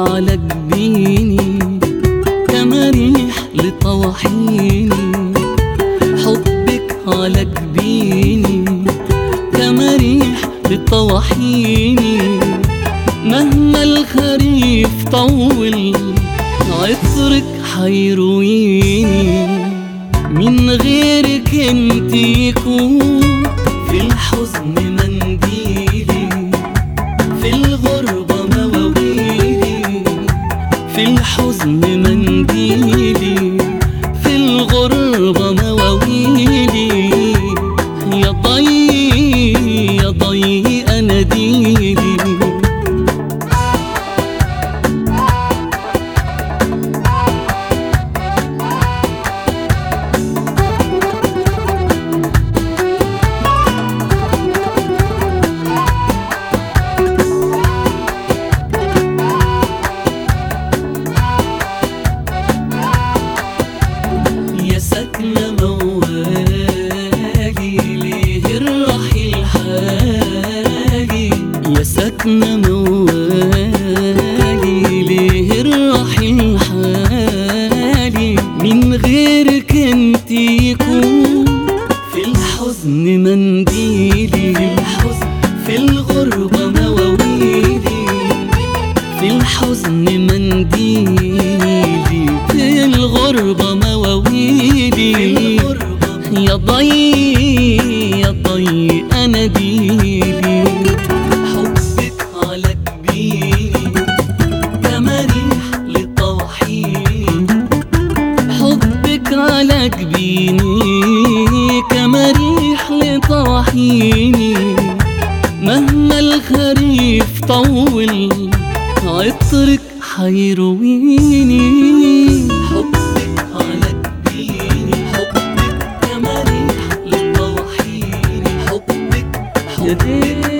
على جبيني كما ريح لطواحيني حبك على جبيني كما ريح لطواحيني مهما الخريف طول عطرك حيرويني من غيرك انت يكون في الحزن منديلي في الغربة مواويلي في الحزن منديلي في الغربة مواويلي يا ضي يا ضي أناديلي يا سكنة موالي ليه الرحيل حالي يا سكنة موالي ليه الرحيل حالي من غيرك انت يكون في الحزن منديلي في الحزن في الغربة مواويلي في الحزن منديلي في الغربة مواويلي يا ضي يا ضي أناديلي حبك على جبيني كما ريح لطواحيني حبك على جبيني كما ريح لطواحيني مهما الخريف طول عطرك حيرويني حبك على جبيني حبك كما ريح لطواحيني حبك حبك